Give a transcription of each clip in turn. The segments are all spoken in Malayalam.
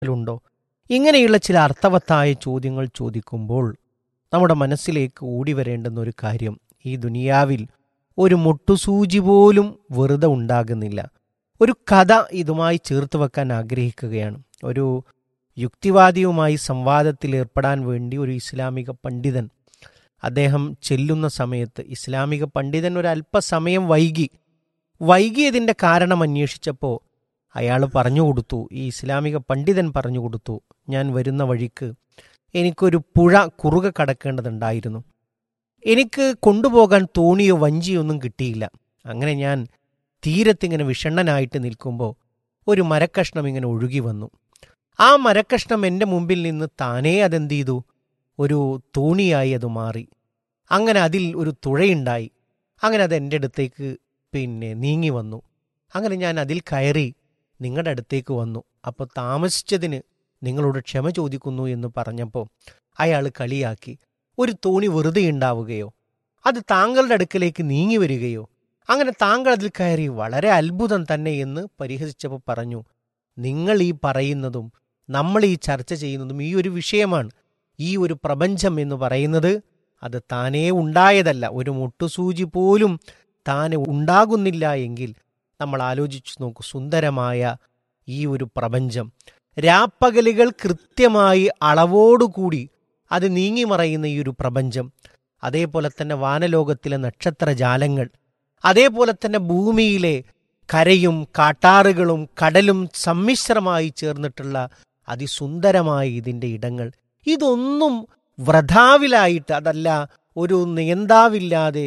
ലുണ്ടോ ഇങ്ങനെയുള്ള ചില അർത്ഥവത്തായ ചോദ്യങ്ങൾ ചോദിക്കുമ്പോൾ നമ്മുടെ മനസ്സിലേക്ക് ഓടി വരേണ്ടുന്ന ഒരു കാര്യം ഈ ദുനിയാവിൽ ഒരു മുട്ടുസൂചി പോലും വെറുതെ ഉണ്ടാകുന്നില്ല ഒരു കഥ ഇതുമായി ചേർത്ത് വെക്കാൻ ആഗ്രഹിക്കുകയാണ് ഒരു യുക്തിവാദിയുമായി സംവാദത്തിൽ ഏർപ്പെടാൻ വേണ്ടി ഒരു ഇസ്ലാമിക പണ്ഡിതൻ അദ്ദേഹം ചെല്ലുന്ന സമയത്ത് ഇസ്ലാമിക പണ്ഡിതൻ ഒരു അല്പസമയം വൈകി വൈകിയതിൻ്റെ കാരണം അന്വേഷിച്ചപ്പോൾ അയാൾ പറഞ്ഞു കൊടുത്തു ഈ ഇസ്ലാമിക പണ്ഡിതൻ പറഞ്ഞു കൊടുത്തു ഞാൻ വരുന്ന വഴിക്ക് എനിക്കൊരു പുഴ കുറുകെ കടക്കേണ്ടതുണ്ടായിരുന്നു എനിക്ക് കൊണ്ടുപോകാൻ തോണിയോ വഞ്ചിയോ ഒന്നും കിട്ടിയില്ല അങ്ങനെ ഞാൻ തീരത്തിങ്ങനെ വിഷണ്ണനായിട്ട് നിൽക്കുമ്പോൾ ഒരു മരക്കഷ്ണം ഇങ്ങനെ ഒഴുകി വന്നു ആ മരക്കഷ്ണം എൻ്റെ മുമ്പിൽ നിന്ന് താനേ അതെന്ത് ചെയ്തു ഒരു തോണിയായി അത് മാറി അങ്ങനെ അതിൽ ഒരു തുഴയുണ്ടായി അങ്ങനെ അത് എൻ്റെ അടുത്തേക്ക് പിന്നെ നീങ്ങി വന്നു അങ്ങനെ ഞാൻ അതിൽ കയറി നിങ്ങളുടെ അടുത്തേക്ക് വന്നു അപ്പോൾ താമസിച്ചതിന് നിങ്ങളോട് ക്ഷമ ചോദിക്കുന്നു എന്ന് പറഞ്ഞപ്പോൾ അയാൾ കളിയാക്കി ഒരു തോണി വെറുതെ ഉണ്ടാവുകയോ അത് താങ്കളുടെ അടുക്കലേക്ക് നീങ്ങി വരികയോ അങ്ങനെ താങ്കൾ അതിൽ കയറി വളരെ അത്ഭുതം തന്നെ എന്ന് പരിഹസിച്ചപ്പോൾ പറഞ്ഞു നിങ്ങൾ ഈ പറയുന്നതും നമ്മൾ ഈ ചർച്ച ചെയ്യുന്നതും ഈ ഒരു വിഷയമാണ് ഈ ഒരു പ്രപഞ്ചം എന്ന് പറയുന്നത് അത് താനേ ഉണ്ടായതല്ല ഒരു മുട്ടുസൂചി പോലും താനെ ഉണ്ടാകുന്നില്ല എങ്കിൽ നമ്മൾ ആലോചിച്ചു നോക്കൂ സുന്ദരമായ ഈ ഒരു പ്രപഞ്ചം രാപ്പകലുകൾ കൃത്യമായി അളവോടുകൂടി അത് നീങ്ങി മറയുന്ന ഈ ഒരു പ്രപഞ്ചം അതേപോലെ തന്നെ വാനലോകത്തിലെ നക്ഷത്രജാലങ്ങൾ അതേപോലെ തന്നെ ഭൂമിയിലെ കരയും കാട്ടാറുകളും കടലും സമ്മിശ്രമായി ചേർന്നിട്ടുള്ള അതിസുന്ദരമായ ഇതിൻ്റെ ഇടങ്ങൾ ഇതൊന്നും വ്രതാവിലായിട്ട് അതല്ല ഒരു നിയന്താവില്ലാതെ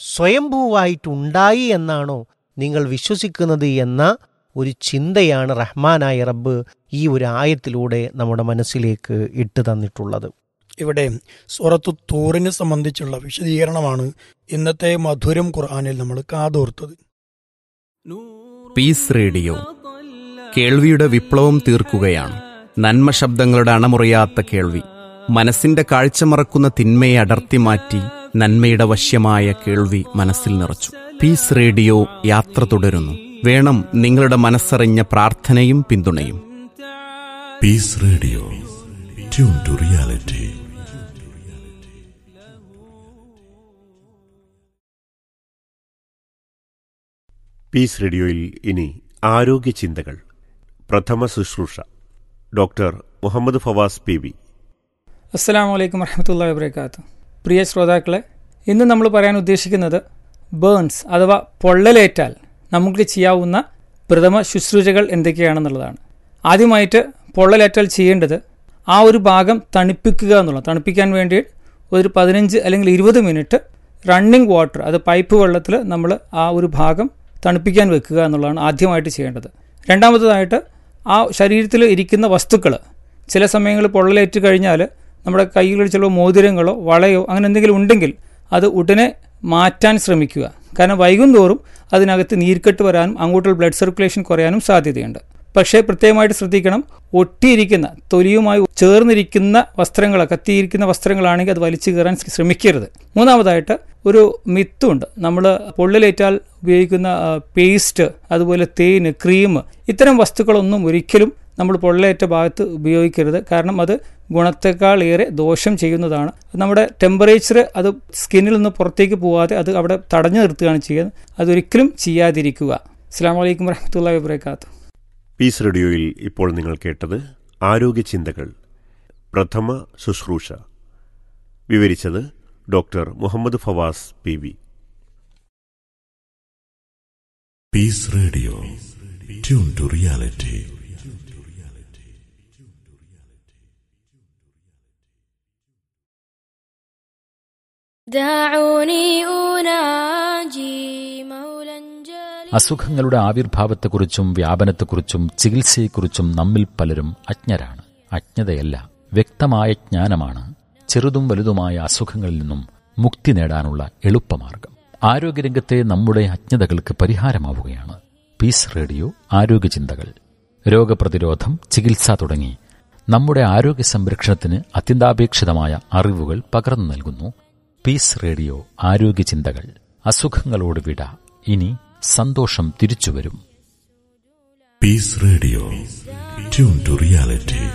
സ്വയംഭൂവായിട്ടുണ്ടായി എന്നാണോ നിങ്ങൾ വിശ്വസിക്കുന്നത് എന്ന ഒരു ചിന്തയാണ് റഹ്മാനായ റബ്ബ് ഈ ഒരു ആയത്തിലൂടെ നമ്മുടെ മനസ്സിലേക്ക് ഇട്ട് തന്നിട്ടുള്ളത് ഇവിടെ സൂറത്തു തൂറിനെ സംബന്ധിച്ചുള്ള വിശദീകരണമാണ് ഇന്നത്തെ മധുരം ഖുർആാനിൽ നമ്മൾ കാതോർത്തത് പീസ് റേഡിയോ കേൾവിയുടെ വിപ്ലവം തീർക്കുകയാണ് നന്മ ശബ്ദങ്ങളുടെ അണമുറിയാത്ത കേൾവി മനസ്സിന്റെ കാഴ്ച മറക്കുന്ന തിന്മയെ അടർത്തി മാറ്റി നന്മയുടെ വശ്യമായ കേൾവി മനസ്സിൽ നിറച്ചു പീസ് റേഡിയോ യാത്ര തുടരുന്നു വേണം നിങ്ങളുടെ മനസ്സറിഞ്ഞ പ്രാർത്ഥനയും പിന്തുണയും peace radio tune to reality peace റേഡിയോയിൽ ഇനി ആരോഗ്യ ചിന്തകൾ പ്രഥമ ശുശ്രൂഷ doctor Muhammad Fawas P V അസ്സാം വലൈക്കും വർഹമത്തല്ലാ വാബർക്കാത്തു പ്രിയ ശ്രോതാക്കളെ ഇന്ന് നമ്മൾ പറയാൻ ഉദ്ദേശിക്കുന്നത് ബേൺസ് അഥവാ പൊള്ളലേറ്റാൽ നമുക്ക് ചെയ്യാവുന്ന പ്രഥമ ശുശ്രൂഷകൾ എന്തൊക്കെയാണെന്നുള്ളതാണ് ആദ്യമായിട്ട് പൊള്ളലേറ്റാൽ ചെയ്യേണ്ടത് ആ ഒരു ഭാഗം തണുപ്പിക്കുക എന്നുള്ളത് തണുപ്പിക്കാൻ വേണ്ടി ഒരു പതിനഞ്ച് അല്ലെങ്കിൽ ഇരുപത് മിനിറ്റ് റണ്ണിങ് വാട്ടർ അത് പൈപ്പ് വെള്ളത്തിൽ നമ്മൾ ആ ഒരു ഭാഗം തണുപ്പിക്കാൻ വെക്കുക എന്നുള്ളതാണ് ആദ്യമായിട്ട് ചെയ്യേണ്ടത് രണ്ടാമത്തതായിട്ട് ആ ശരീരത്തിൽ ഇരിക്കുന്ന വസ്തുക്കൾ ചില സമയങ്ങളിൽ പൊള്ളലേറ്റ് കഴിഞ്ഞാൽ നമ്മുടെ കൈകളിൽ ചിലപ്പോൾ മോതിരങ്ങളോ വളയോ അങ്ങനെ എന്തെങ്കിലും ഉണ്ടെങ്കിൽ അത് ഉടനെ മാറ്റാൻ ശ്രമിക്കുക കാരണം വൈകുന്തോറും അതിനകത്ത് നീർക്കെട്ട് വരാനും അങ്ങോട്ടുള്ള ബ്ലഡ് സർക്കുലേഷൻ കുറയാനും സാധ്യതയുണ്ട് പക്ഷേ പ്രത്യേകമായിട്ട് ശ്രദ്ധിക്കണം ഒട്ടിയിരിക്കുന്ന തൊലിയുമായി ചേർന്നിരിക്കുന്ന വസ്ത്രങ്ങൾ കത്തിയിരിക്കുന്ന വസ്ത്രങ്ങളാണെങ്കിൽ അത് വലിച്ചു കയറാൻ ശ്രമിക്കരുത് മൂന്നാമതായിട്ട് ഒരു മിത്തുണ്ട് നമ്മൾ പൊള്ളിലേറ്റാൽ ഉപയോഗിക്കുന്ന പേസ്റ്റ് അതുപോലെ തേന് ക്രീം ഇത്തരം വസ്തുക്കളൊന്നും ഒരിക്കലും നമ്മൾ പൊള്ളലേറ്റ ഭാഗത്ത് ഉപയോഗിക്കരുത് കാരണം അത് ഗുണത്തെക്കാൾ ഏറെ ദോഷം ചെയ്യുന്നതാണ് നമ്മുടെ ടെമ്പറേച്ചർ അത് സ്കിന്നിൽ നിന്ന് പുറത്തേക്ക് പോവാതെ അത് അവിടെ തടഞ്ഞു നിർത്തുകയാണ് ചെയ്യുന്നത് അതൊരിക്കലും ചെയ്യാതിരിക്കുക അസ്സാം വലൈക്കും വരഹമുല്ലാ വാബർക്കാത്തു പീസ് റേഡിയോയിൽ ഇപ്പോൾ നിങ്ങൾ കേട്ടത് ആരോഗ്യ ചിന്തകൾ പ്രഥമ ശുശ്രൂഷ വിവരിച്ചത് doctor Muhammad Fawas P V peace radio tune to reality دعوني أناجي مولا جليلا അസുഖങ്ങളുടെ ആവിർഭാവത്തെക്കുറിച്ചും വ്യാപനത്തെക്കുറിച്ചും ചികിത്സയെക്കുറിച്ചും നമ്മിൽ പലരും അജ്ഞരാണ് അജ്ഞതയല്ല വ്യക്തമായ ജ്ഞാനമാണ് ചെറുതും വലുതുമായ അസുഖങ്ങളിൽ നിന്നും മുക്തി നേടാനുള്ള എളുപ്പമാർഗം ആരോഗ്യരംഗത്തെ നമ്മുടെ അജ്ഞതകൾക്ക് പരിഹാരമാവുകയാണ് പീസ് റേഡിയോ ആരോഗ്യചിന്തകൾ രോഗപ്രതിരോധം ചികിത്സ തുടങ്ങി നമ്മുടെ ആരോഗ്യ സംരക്ഷണത്തിന് അത്യന്താപേക്ഷിതമായ അറിവുകൾ പകർന്നു നൽകുന്നു പീസ് റേഡിയോ ആരോഗ്യചിന്തകൾ അസുഖങ്ങളോട് വിട ഇനി സന്തോഷം തിരിച്ചുവരും Peace Radio. Tune to reality.